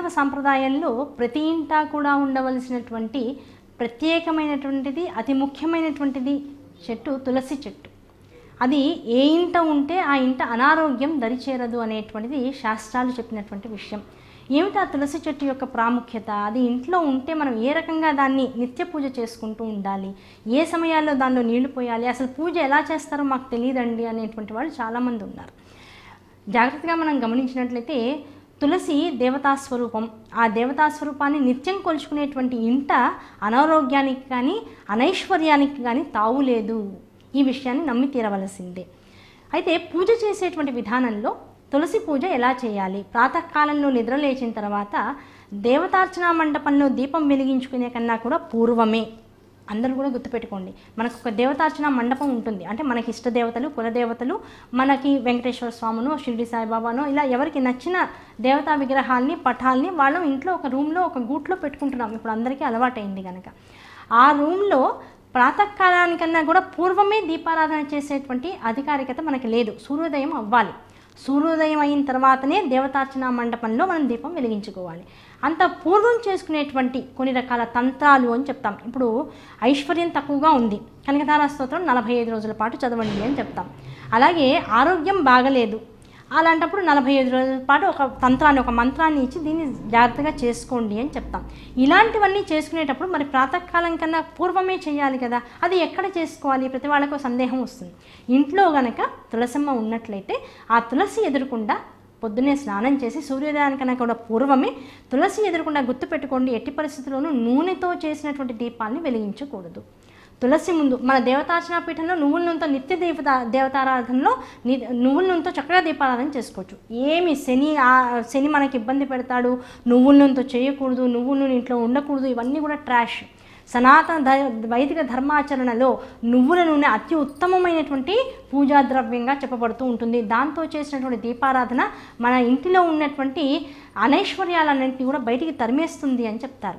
హైందవ సాంప్రదాయంలో ప్రతి ఇంటా కూడా ఉండవలసినటువంటి ప్రత్యేకమైనటువంటిది అతి ముఖ్యమైనటువంటిది చెట్టు తులసి చెట్టు అది ఏ ఇంట ఉంటే ఆ ఇంట అనారోగ్యం దరిచేరదు అనేటువంటిది శాస్త్రాలు చెప్పినటువంటి విషయం ఏమిటి ఆ తులసి చెట్టు యొక్క ప్రాముఖ్యత అది ఇంట్లో ఉంటే మనం ఏ రకంగా దాన్ని నిత్య పూజ చేసుకుంటూ ఉండాలి ఏ సమయాల్లో దానిలో నీళ్లు పోయాలి అసలు పూజ ఎలా చేస్తారో మాకు తెలియదండి అనేటువంటి వాళ్ళు చాలామంది ఉన్నారు జాగ్రత్తగా మనం గమనించినట్లయితే తులసి దేవతా స్వరూపం ఆ దేవతా స్వరూపాన్ని నిత్యం కొలుచుకునేటువంటి ఇంట అనారోగ్యానికి కానీ అనైశ్వర్యానికి కానీ తావు లేదు ఈ విషయాన్ని నమ్మి తీరవలసిందే అయితే పూజ చేసేటువంటి విధానంలో తులసి పూజ ఎలా చేయాలి ప్రాతకాలంలో నిద్ర లేచిన తర్వాత దేవతార్చనా మండపంలో దీపం వెలిగించుకునే కన్నా కూడా పూర్వమే అందరూ కూడా గుర్తుపెట్టుకోండి మనకు ఒక దేవతార్చన మండపం ఉంటుంది అంటే మనకి ఇష్ట దేవతలు కులదేవతలు మనకి వెంకటేశ్వర స్వామినో షిరిడి సాయిబాబానో ఇలా ఎవరికి నచ్చిన దేవతా విగ్రహాల్ని పటాల్ని వాళ్ళం ఇంట్లో ఒక రూమ్లో ఒక గూట్లో పెట్టుకుంటున్నాం ఇప్పుడు అందరికీ అలవాటైంది కనుక ఆ రూమ్లో ప్రాతకాలానికన్నా కూడా పూర్వమే దీపారాధన చేసేటువంటి అధికారికత మనకి లేదు సూర్యోదయం అవ్వాలి సూర్యోదయం అయిన తర్వాతనే దేవతార్చన మండపంలో మనం దీపం వెలిగించుకోవాలి అంత పూర్వం చేసుకునేటువంటి కొన్ని రకాల తంత్రాలు అని చెప్తాం ఇప్పుడు ఐశ్వర్యం తక్కువగా ఉంది కనకతారా స్తోత్రం నలభై ఐదు రోజుల పాటు చదవండి అని చెప్తాం అలాగే ఆరోగ్యం బాగలేదు అలాంటప్పుడు నలభై ఐదు రోజుల పాటు ఒక తంత్రాన్ని ఒక మంత్రాన్ని ఇచ్చి దీన్ని జాగ్రత్తగా చేసుకోండి అని చెప్తాం ఇలాంటివన్నీ చేసుకునేటప్పుడు మరి ప్రాతకాలం కన్నా పూర్వమే చేయాలి కదా అది ఎక్కడ చేసుకోవాలి ప్రతి వాళ్ళకు సందేహం వస్తుంది ఇంట్లో గనక తులసమ్మ ఉన్నట్లయితే ఆ తులసి ఎదురకుండా పొద్దున్నే స్నానం చేసి సూర్యోదయానికన్నా కూడా పూర్వమే తులసి ఎదురకుండా గుర్తుపెట్టుకోండి ఎట్టి పరిస్థితుల్లోనూ నూనెతో చేసినటువంటి దీపాన్ని వెలిగించకూడదు తులసి ముందు మన దేవతార్చనా పీఠంలో నువ్వుల నూనెతో నిత్య దేవత దేవతారాధనలో ని నువ్వుల నూనెతో చక్కగా దీపారాధన చేసుకోవచ్చు ఏమి శని ఆ- శని మనకి ఇబ్బంది పెడతాడు నువ్వుల నూనెతో చేయకూడదు నువ్వుల నూనె ఇంట్లో ఉండకూడదు ఇవన్నీ కూడా ట్రాష్ సనాతన ధ వైదిక ధర్మాచరణలో నువ్వుల నూనె అతి ఉత్తమమైనటువంటి పూజా ద్రవ్యంగా చెప్పబడుతూ ఉంటుంది దాంతో చేసినటువంటి దీపారాధన మన ఇంటిలో ఉన్నటువంటి అనైశ్వర్యాలన్నింటినీ కూడా బయటికి తరిమేస్తుంది అని చెప్తారు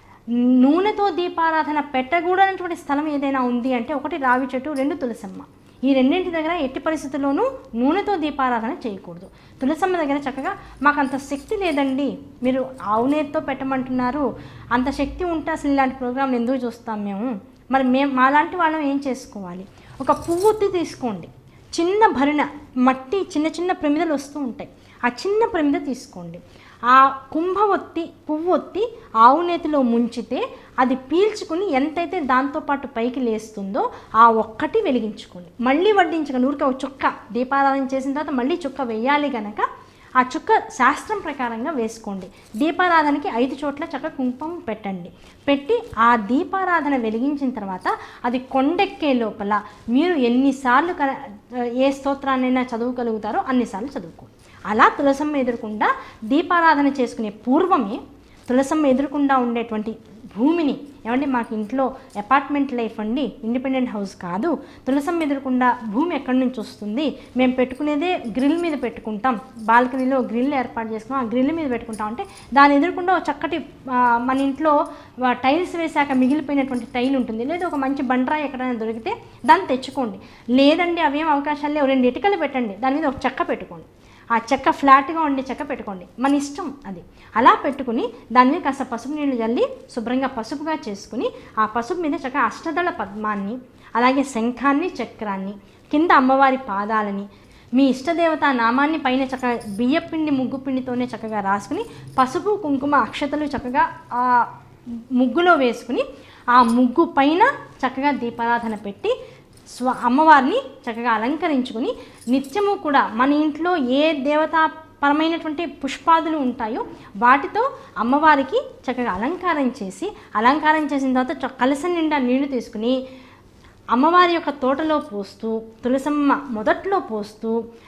నూనెతో దీపారాధన పెట్టకూడనటువంటి స్థలం ఏదైనా ఉంది అంటే ఒకటి రావి చెట్టు రెండు తులసమ్మ ఈ రెండింటి దగ్గర ఎట్టి పరిస్థితుల్లోనూ నూనెతో దీపారాధన చేయకూడదు తులసమ్మ దగ్గర చక్కగా మాకు అంత శక్తి లేదండి మీరు ఆవు నేతితో పెట్టమంటున్నారు అంత శక్తి ఉంటే అసలు ఇలాంటి ప్రోగ్రాంలు ఎందుకు చూస్తాం మేము మరి మేము మాలాంటి వాళ్ళం ఏం చేసుకోవాలి ఒక పువ్వుత్తి తీసుకోండి చిన్న భరిణ మట్టి చిన్న చిన్న ప్రమిదలు వస్తూ ఉంటాయి ఆ చిన్న ప్రమిద తీసుకోండి ఆ కుంభ ఒత్తి పువ్వు ఒత్తి ఆవు నేతిలో ముంచితే అది పీల్చుకుని ఎంతైతే దాంతోపాటు పైకి లేస్తుందో ఆ ఒక్కటి వెలిగించుకోండి మళ్ళీ వడ్డించక ఊరికే ఒక చుక్క దీపారాధన చేసిన తర్వాత మళ్ళీ చుక్క వేయాలి గనక ఆ చుక్క శాస్త్రం ప్రకారంగా వేసుకోండి దీపారాధనకి ఐదు చోట్ల చక్క కుంకుమ పెట్టండి పెట్టి ఆ దీపారాధన వెలిగించిన తర్వాత అది కొండెక్కే లోపల మీరు ఎన్నిసార్లు క- ఏ స్తోత్రాన్నైనా చదవగలుగుతారో అన్నిసార్లు చదువుకోండి అలా తులసమ్మ ఎదురకుండా దీపారాధన చేసుకునే పూర్వమే తులసమ్మ ఎదురకుండా ఉండేటువంటి భూమిని ఏమంటే మాకు ఇంట్లో అపార్ట్మెంట్ లైఫ్ అండి ఇండిపెండెంట్ హౌస్ కాదు తులసమ్మ ఎదురకుండా భూమి ఎక్కడి నుంచి వస్తుంది మేము పెట్టుకునేదే గ్రిల్ మీద పెట్టుకుంటాం బాల్కనీలో గ్రిల్ ఏర్పాటు చేసుకున్నాం ఆ గ్రిల్ మీద పెట్టుకుంటాం అంటే దాని ఎదురకుండా ఒక చక్కటి ఆ, మన ఇంట్లో ఆ, టైల్స్ వేశాక మిగిలిపోయినటువంటి టైల్ ఉంటుంది లేదా ఒక మంచి బండరాయి ఎక్కడైనా దొరికితే దాన్ని తెచ్చుకోండి లేదండి అవేం అవకాశాలు లేవు రెండు ఇటుకలు పెట్టండి దాని మీద ఒక చెక్క పెట్టుకోండి ఆ చెక్క ఫ్లాట్గా ఉండే చెక్క పెట్టుకోండి మన ఇష్టం అది అలా పెట్టుకుని దాని మీద కాస్త పసుపు నీళ్లు చల్లి శుభ్రంగా పసుపుగా చేసుకుని ఆ పసుపు మీద చక్కగా అష్టదళ పద్మాన్ని అలాగే శంఖాన్ని చక్రాన్ని కింద అమ్మవారి పాదాలని మీ ఇష్టదేవత నామాన్ని పైన చక్కగా బియ్యపిండి ముగ్గు పిండితోనే చక్కగా రాసుకుని పసుపు కుంకుమ అక్షతలు చక్కగా ఆ ముగ్గులో వేసుకుని ఆ ముగ్గు పైన చక్కగా దీపారాధన పెట్టి స్వ అమ్మవారిని చక్కగా అలంకరించుకుని నిత్యము కూడా మన ఇంట్లో ఏ దేవతా పరమైనటువంటి పుష్పాదులు ఉంటాయో వాటితో అమ్మవారికి చక్కగా అలంకారం చేసి అలంకారం చేసిన తర్వాత చ- కలసం నిండా నీళ్లు తీసుకుని అమ్మవారి యొక్క తోటలో పోస్తూ తులసమ్మ మొదట్లో పోస్తూ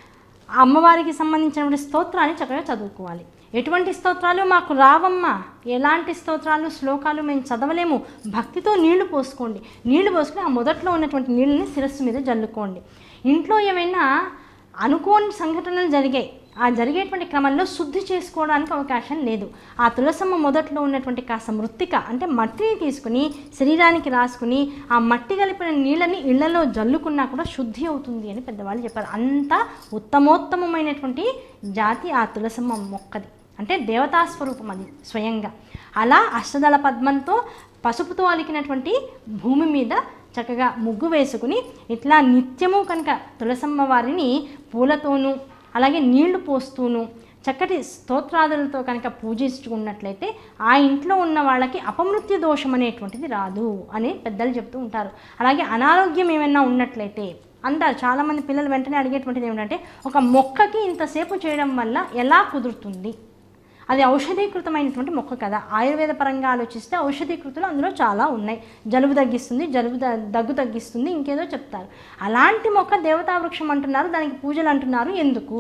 ఆ అమ్మవారికి సంబంధించినటువంటి స్తోత్రాన్ని చక్కగా చదువుకోవాలి ఎటువంటి స్తోత్రాలు మాకు రావమ్మా ఎలాంటి స్తోత్రాలు శ్లోకాలు మేము చదవలేము భక్తితో నీళ్లు పోసుకోండి నీళ్లు పోసుకుని ఆ మొదట్లో ఉన్నటువంటి నీళ్ళని శిరస్సు మీద జల్లుకోండి ఇంట్లో ఏమైనా అనుకోని సంఘటనలు జరిగాయి ఆ జరిగేటువంటి క్రమంలో శుద్ధి చేసుకోవడానికి అవకాశం లేదు ఆ తులసమ్మ మొదట్లో ఉన్నటువంటి కాస్త మృత్తిక అంటే మట్టిని తీసుకుని శరీరానికి రాసుకుని ఆ మట్టి కలిపిన నీళ్ళని ఇళ్లలో జల్లుకున్నా కూడా శుద్ధి అవుతుంది అని పెద్దవాళ్ళు చెప్పారు అంత ఉత్తమోత్తమమైనటువంటి జాతి ఆ తులసమ్మ మొక్కది అంటే దేవతా స్వరూపం అది స్వయంగా అలా అష్టదళ పద్మంతో పసుపుతో అలికినటువంటి భూమి మీద చక్కగా ముగ్గు వేసుకుని ఇట్లా నిత్యము కనుక తులసమ్మ వారిని పూలతోనూ అలాగే నీళ్లు పోస్తూను చక్కటి స్తోత్రాదులతో కనుక పూజించుకున్నట్లయితే ఆ ఇంట్లో ఉన్న వాళ్ళకి అపమృత్యు దోషం అనేటువంటిది రాదు అని పెద్దలు చెప్తూ ఉంటారు అలాగే అనారోగ్యం ఏమైనా ఉన్నట్లయితే అంటారు చాలామంది పిల్లలు వెంటనే అడిగేటువంటిది ఏమిటంటే ఒక మొక్కకి ఇంతసేపు చేయడం వల్ల ఎలా కుదురుతుంది అది ఔషధీకృతమైనటువంటి మొక్క కదా ఆయుర్వేద పరంగా ఆలోచిస్తే ఔషధీకృతులు అందులో చాలా ఉన్నాయి జలుబు తగ్గిస్తుంది జలుబు ద- దగ్గు తగ్గిస్తుంది ఇంకేదో చెప్తారు అలాంటి మొక్క దేవతా వృక్షం అంటున్నారు దానికి పూజలు అంటున్నారు ఎందుకు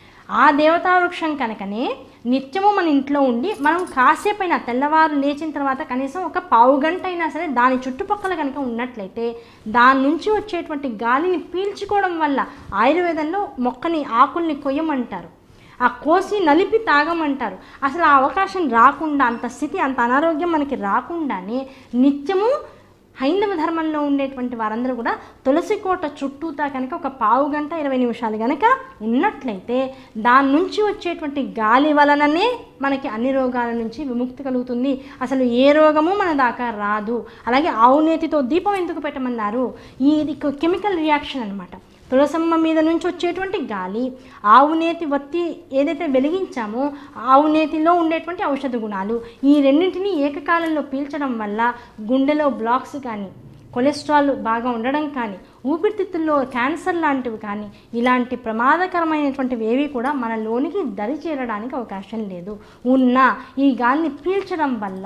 ఆ దేవతా వృక్షం కనుకనే నిత్యము మన ఇంట్లో ఉండి మనం కాసేపైనా తెల్లవారు లేచిన తర్వాత కనీసం ఒక పావు గంట అయినా సరే దాని చుట్టుపక్కల కనుక ఉన్నట్లయితే దాని నుంచి వచ్చేటువంటి గాలిని పీల్చుకోవడం వల్ల ఆయుర్వేదంలో మొక్కని ఆకుల్ని కొయ్యమంటారు ఆ కోసి నలిపి తాగమంటారు అసలు ఆ అవకాశం రాకుండా అంత స్థితి అంత అనారోగ్యం మనకి రాకుండానే నిత్యము హైందవ ధర్మంలో ఉండేటువంటి వారందరూ కూడా తులసి కోట చుట్టూతా కనుక ఒక పావు గంట ఇరవై నిమిషాలు కనుక ఉన్నట్లయితే దాని నుంచి వచ్చేటువంటి గాలి వలననే మనకి అన్ని రోగాల నుంచి విముక్తి కలుగుతుంది అసలు ఏ రోగము మన దాకా రాదు అలాగే ఆవు నేతితో దీపం ఎందుకు పెట్టమన్నారు ఈ ఇది కెమికల్ రియాక్షన్ అన్నమాట తులసమ్మ మీద నుంచి వచ్చేటువంటి గాలి ఆవు నేతి వత్తి ఏదైతే వెలిగించామో ఆవు నేతిలో ఉండేటువంటి ఔషధ గుణాలు ఈ రెండింటిని ఏకకాలంలో పీల్చడం వల్ల గుండెలో బ్లాక్స్ కానీ కొలెస్ట్రాల్ బాగా ఉండడం కానీ ఊపిరితిత్తుల్లో క్యాన్సర్ లాంటివి కానీ ఇలాంటి ప్రమాదకరమైనటువంటివి ఏవి కూడా మన లోనికి దరి చేరడానికి అవకాశం లేదు ఉన్న ఈ గాలిని పీల్చడం వల్ల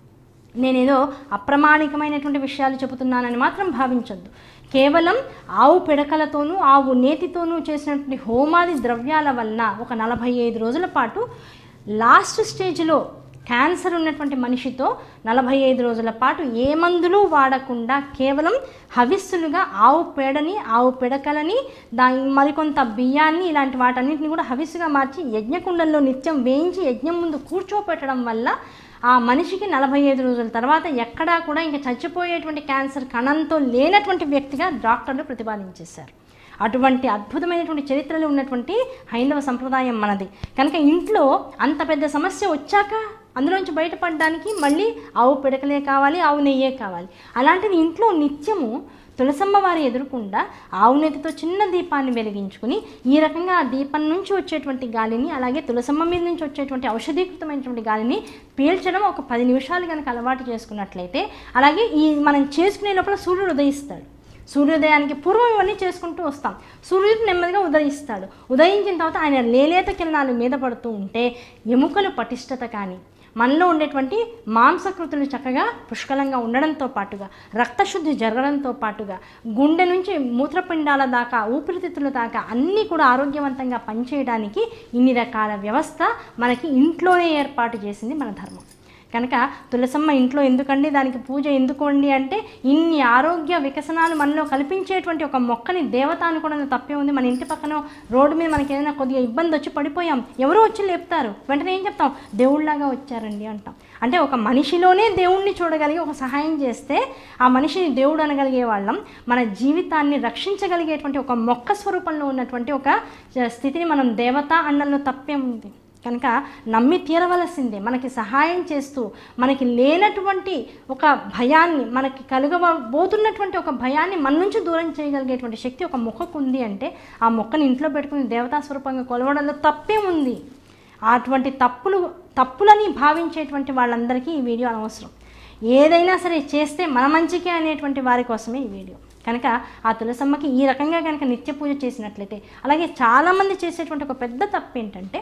నేనేదో అప్రమాణికమైనటువంటి విషయాలు చెబుతున్నానని మాత్రం భావించొద్దు కేవలం ఆవు పిడకలతోనూ ఆవు నేతితోనూ చేసినటువంటి హోమాది ద్రవ్యాల వలన ఒక నలభై ఐదు రోజుల పాటు లాస్ట్ స్టేజ్లో క్యాన్సర్ ఉన్నటువంటి మనిషితో నలభై ఐదు రోజుల పాటు ఏ మందులు వాడకుండా కేవలం హవిస్సులుగా ఆవు పేడని ఆవు పిడకలని దాని మరికొంత బియ్యాన్ని ఇలాంటి వాటన్నిటిని కూడా హవిస్సుగా మార్చి యజ్ఞకుండంలో నిత్యం వేయించి యజ్ఞం ముందు కూర్చోపెట్టడం వల్ల ఆ మనిషికి నలభై ఐదు రోజుల తర్వాత ఎక్కడా కూడా ఇంకా చచ్చిపోయేటువంటి క్యాన్సర్ కణంతో లేనటువంటి వ్యక్తిగా డాక్టర్లు ప్రతిపాదించేశారు అటువంటి అద్భుతమైనటువంటి చరిత్రలు ఉన్నటువంటి హైందవ సంప్రదాయం మనది కనుక ఇంట్లో అంత పెద్ద సమస్య వచ్చాక అందులోంచి బయటపడడానికి మళ్ళీ ఆవు పిడకలే కావాలి ఆవు నెయ్యే కావాలి అలాంటిది ఇంట్లో నిత్యము తులసమ్మ వారి ఎదురుకుండా ఆవు నెతితో చిన్న దీపాన్ని వెలిగించుకుని ఈ రకంగా ఆ దీపం నుంచి వచ్చేటువంటి గాలిని అలాగే తులసమ్మ మీద నుంచి వచ్చేటువంటి ఔషధీకృతమైనటువంటి గాలిని పీల్చడం ఒక పది నిమిషాలు కనుక అలవాటు చేసుకున్నట్లయితే అలాగే ఈ మనం చేసుకునే లోపల సూర్యుడు ఉదయిస్తాడు సూర్యోదయానికి పూర్వం ఇవన్నీ చేసుకుంటూ వస్తాం సూర్యుడు నెమ్మదిగా ఉదయిస్తాడు ఉదయించిన తర్వాత ఆయన లేలేత కిరణాలు మీద పడుతూ ఉంటే ఎముకలు పటిష్టత కానీ మనలో ఉండేటువంటి మాంసకృతులు చక్కగా పుష్కలంగా ఉండడంతో పాటుగా రక్తశుద్ధి జరగడంతో పాటుగా గుండె నుంచి మూత్రపిండాల దాకా ఊపిరితిత్తుల దాకా అన్నీ కూడా ఆరోగ్యవంతంగా పనిచేయడానికి ఇన్ని రకాల వ్యవస్థ మనకి ఇంట్లోనే ఏర్పాటు చేసింది మన ధర్మం కనుక తులసమ్మ ఇంట్లో ఎందుకండి దానికి పూజ ఎందుకు అండి అంటే ఇన్ని ఆరోగ్య వికసనాలు మనలో కల్పించేటువంటి ఒక మొక్కని దేవత అనుకోవడం తప్పే ఉంది మన ఇంటి పక్కన రోడ్డు మీద మనకి ఏదైనా కొద్దిగా ఇబ్బంది వచ్చి పడిపోయాం ఎవరో వచ్చి లేపుతారు వెంటనే ఏం చెప్తాం దేవుళ్ళలాగా వచ్చారండి అంటాం అంటే ఒక మనిషిలోనే దేవుణ్ణి చూడగలిగి ఒక సహాయం చేస్తే ఆ మనిషిని దేవుడు అనగలిగే వాళ్ళం మన జీవితాన్ని రక్షించగలిగేటువంటి ఒక మొక్క స్వరూపంలో ఉన్నటువంటి ఒక స్థితిని మనం దేవత అన్నల్లో తప్పే ఉంది కనుక నమ్మి తీరవలసిందే మనకి సహాయం చేస్తూ మనకి లేనటువంటి ఒక భయాన్ని మనకి కలుగబోతున్నటువంటి ఒక భయాన్ని మన నుంచి దూరం చేయగలిగేటువంటి శక్తి ఒక మొక్కకు ఉంది అంటే ఆ మొక్కని ఇంట్లో పెట్టుకుని దేవతా స్వరూపంగా కొలవడంలో తప్పే ఉంది అటువంటి తప్పులు తప్పులని భావించేటువంటి వాళ్ళందరికీ ఈ వీడియో అనవసరం ఏదైనా సరే చేస్తే మన మంచికే అనేటువంటి వారి కోసమే ఈ వీడియో కనుక ఆ తులసమ్మకి ఈ రకంగా కనుక నిత్య పూజ చేసినట్లయితే అలాగే చాలామంది చేసేటువంటి ఒక పెద్ద తప్పు ఏంటంటే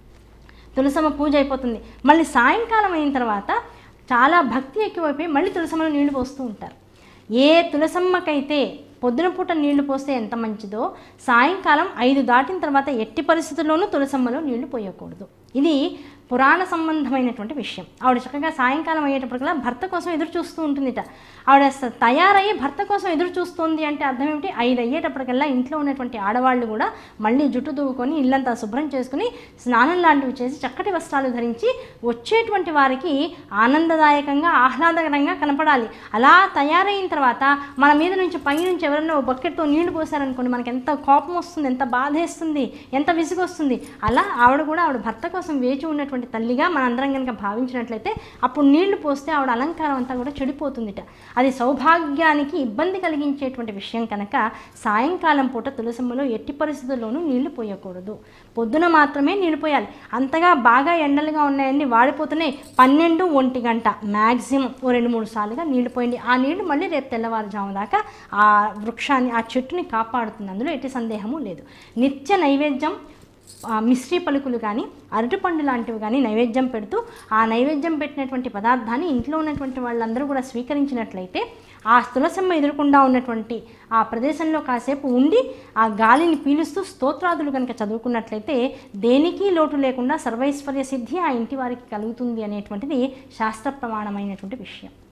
తులసమ్మ పూజ అయిపోతుంది మళ్ళీ సాయంకాలం అయిన తర్వాత చాలా భక్తి ఎక్కువైపోయి మళ్ళీ తులసమ్మలో నీళ్లు పోస్తూ ఉంటారు ఏ తులసమ్మకైతే పొద్దున పూట నీళ్లు పోస్తే ఎంత మంచిదో సాయంకాలం ఐదు దాటిన తర్వాత ఎట్టి పరిస్థితుల్లోనూ తులసమ్మలో నీళ్లు పోయకూడదు ఇది పురాణ సంబంధమైనటువంటి విషయం ఆవిడ చక్కగా సాయంకాలం అయ్యేటప్పటికల్లా భర్త కోసం ఎదురు చూస్తూ ఉంటుందిట ఆవిడ స- తయారయ్యి భర్త కోసం ఎదురు చూస్తుంది అంటే అర్థం ఏమిటి ఐదు అయ్యేటప్పటికల్లా ఇంట్లో ఉన్నటువంటి ఆడవాళ్ళు కూడా మళ్ళీ జుట్టు దువ్వుకొని ఇల్లంతా శుభ్రం చేసుకుని స్నానం లాంటివి చేసి చక్కటి వస్త్రాలు ధరించి వచ్చేటువంటి వారికి ఆనందదాయకంగా ఆహ్లాదకరంగా కనపడాలి అలా తయారైన తర్వాత మన మీద నుంచి పై నుంచి ఎవరైనా ఓ బకెట్తో నీళ్లు పోసారనుకోండి మనకి ఎంత కోపం వస్తుంది ఎంత బాధేస్తుంది ఎంత విసుగొస్తుంది అలా ఆవిడ కూడా ఆవిడ భర్త కోసం వేచి ఉన్నటువంటి ఉన్నటువంటి తల్లిగా మనందరం కనుక భావించినట్లయితే అప్పుడు నీళ్లు పోస్తే ఆవిడ అలంకారం అంతా కూడా చెడిపోతుందిట అది సౌభాగ్యానికి ఇబ్బంది కలిగించేటువంటి విషయం కనుక సాయంకాలం పూట తులసమ్మలో ఎట్టి పరిస్థితుల్లోనూ నీళ్లు పోయకూడదు పొద్దున మాత్రమే నీళ్లు పోయాలి అంతగా బాగా ఎండలుగా ఉన్నాయండి వాడిపోతున్నాయి పన్నెండు ఒంటి గంట మ్యాక్సిమం ఓ రెండు మూడు సార్లుగా నీళ్లు పోయండి ఆ నీళ్లు మళ్ళీ రేపు తెల్లవారుజాము దాకా ఆ వృక్షాన్ని ఆ చెట్టుని కాపాడుతుంది అందులో ఎట్టి సందేహము లేదు నిత్య నైవేద్యం ఆ మిశ్రీ పలుకులు కానీ అరటిపండు లాంటివి కానీ నైవేద్యం పెడుతూ ఆ నైవేద్యం పెట్టినటువంటి పదార్థాన్ని ఇంట్లో ఉన్నటువంటి వాళ్ళందరూ కూడా స్వీకరించినట్లయితే ఆ తులసమ్మ ఎదురకుండా ఉన్నటువంటి ఆ ప్రదేశంలో కాసేపు ఉండి ఆ గాలిని పీలుస్తూ స్తోత్రాదులు కనుక చదువుకున్నట్లయితే దేనికి లోటు లేకుండా సర్వైశ్వర్య సిద్ధి ఆ ఇంటి వారికి కలుగుతుంది అనేటువంటిది శాస్త్ర ప్రమాణమైనటువంటి విషయం